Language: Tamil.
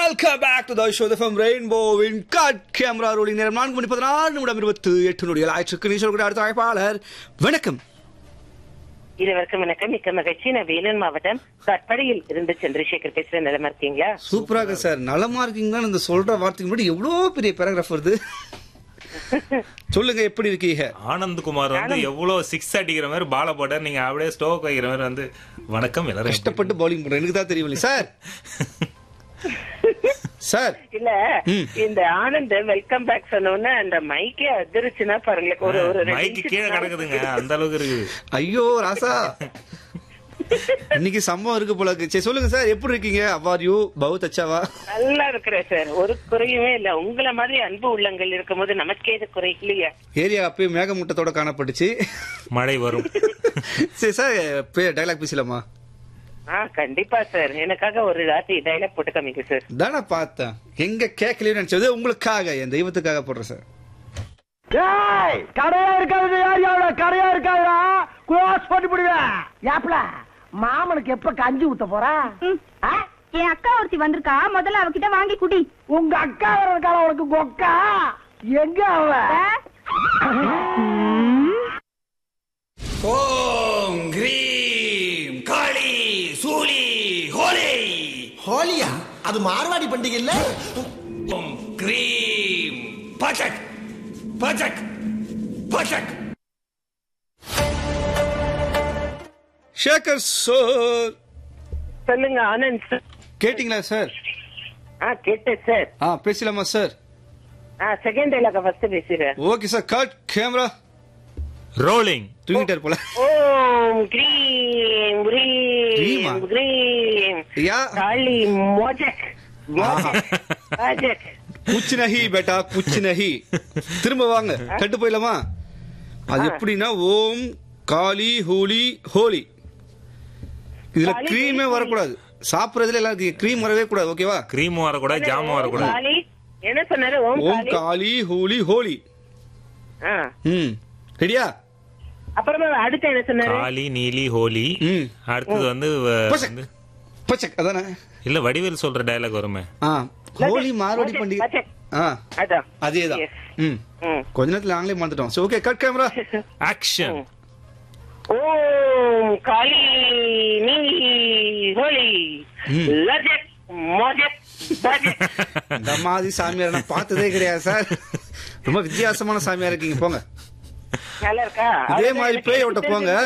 Welcome back to the show the from ரெயின்போவின் கட் கேமரா ரோலிங் நேரம் நான்கு மணி பதினாறு நிமிடம் இருபத்து எட்டு நொடிகள் ஆயிற்றுக்கு நீ சொல்லக்கூடிய அடுத்த அழைப்பாளர் வணக்கம் இருவருக்கும் வணக்கம் மிக்க மகிழ்ச்சி நான் வேலூர் மாவட்டம் கட்படியில் இருந்து சந்திரசேகர் பேசுறேன் நிலமா இருக்கீங்களா சூப்பராக சார் நலமா இருக்கீங்கன்னு இந்த சொல்ற வார்த்தைக்கு முன்னாடி எவ்வளோ பெரிய பேராகிராஃப் வருது சொல்லுங்க எப்படி இருக்கீங்க ஆனந்த்குமார் வந்து எவ்வளவு சிக்ஸ் அடிக்கிற மாதிரி பால போட்டார் நீங்க அப்படியே ஸ்டோக் வைக்கிற மாதிரி வந்து வணக்கம் எல்லாரும் எப்படி கஷ்டப்பட்டு பவுலிங் பண்றேன் எனக்கு தான் தெரியவில்லை சார் சார் இல்ல ம். இந்த ஆனந்த் வெல்கம் பேக் சொன்னோன்னே அந்த மைக்கே அதிருச்சுன்னா பாருங்க ஒரு ஒரு ரெண்டு மைக்கு நிமிஷம் கீழே கிடக்குதுங்க அந்த அளவுக்கு இருக்குது ஐயோ ராசா இன்னைக்கு சம்பவம் இருக்கு போல இருக்கு சரி சொல்லுங்க சார் எப்படி இருக்கீங்க அவ்வார் யூ பவுத் அச்சாவா நல்லா இருக்கிறேன் சார் ஒரு குறையுமே இல்ல உங்களை மாதிரி அன்பு உள்ளங்கள் இருக்கும்போது நமக்கே இது குறை இல்லையா ஏரியா அப்பயே மேகமூட்டத்தோட காணப்பட்டுச்சு மழை வரும் சரி சார் டைலாக் பேசலாமா ஆ கண்டிப்பா சார் எனக்காக ஒரு ராத்திரி டைலாக் போட்டு காமிங்க சார் தானே பார்த்தேன் எங்க கேட்கலையே நினைச்சது உங்களுக்காக என் தெய்வத்துக்காக போடுறேன் சார் ஏய் கடையா இருக்காது யாரியாவோட கடையா இருக்காதா க்ளோஸ் பண்ணி விடுவேன் ஏப்ல மாமனுக்கு எப்ப கஞ்சி ஊத்த போறா ஆ? என் அக்கா ஒருத்தி வந்திருக்கா முதல்ல அவகிட்ட வாங்கி குடி உங்க அக்கா வரக்கால உனக்கு கொக்கா எங்க அவ ஓம் கிரீம் காளி சூலி ஹோலி ஹோலியா அது மார்வாடி பண்டிகை இல்ல ஓம் கிரீம் பச்சக் பச்சக் பச்சக் ஷேகர் சார் சொல்லுங்க ஆனந்த் சார் கேட்டிங்களா சார் ஆ கேட்டேன் சார் ஆ பேசலாமா சார் ஆ செகண்ட் டைலாக ஃபர்ஸ்ட் பேசுறேன் okay sir cut camera rolling தூங்கிட்டார் போல ஓம் கிரீம் கிரீமா? கிரீம் கிரீம் யா காளி மோஜக் மோஜக் மோஜக் குச் நஹி பேட்டா குச் நஹி திரும்ப வாங்க கட்டு போயிடலாமா அது எப்படின்னா ஓம் காளி ஹூலி ஹோலி இதுல காளி, க்ரீமே ஹோலி, வரக்கூடாது சாப்பிடுறதுல எல்லாருக்கும் க்ரீம் வரவே கூடாது ஓகேவா கிரீம் வரக்கூடாது ஜாம் வரக்கூடாது காளி என்ன சொன்னாரு ஓம் ஓம் காளி காளி ஹூலி ஹோலி ஆ. ம் ரெடியா அப்புறமா அடுத்து என்ன சொன்னாரு காளி நீலி ஹோலி ம் அடுத்தது வந்து வ- பச்சக் வந்து- பச்சக் அதானே இல்ல வடிவேல் சொல்ற டயலாக் வருமே ஆ ஹோலி மார்வாடி பச்சக், பண்டிகை பச்சக். ஆ அதான் அதேதான் Yes. ம் ம். கொஞ்ச நேரத்துல நாங்களே மறந்துட்டோம் சரி okay cut camera action Om Kali நீ ஹோலி ம். லஜக் மோஜக் பஜக் இந்த மாதிரி சாமியார் நான் பார்த்ததே கிடையாது சார் ரொம்ப வித்தியாசமான சாமியார் இருக்கீங்க போங்க நல்லா இருக்கா இதே மாதிரி பேய் விட்ட போங்க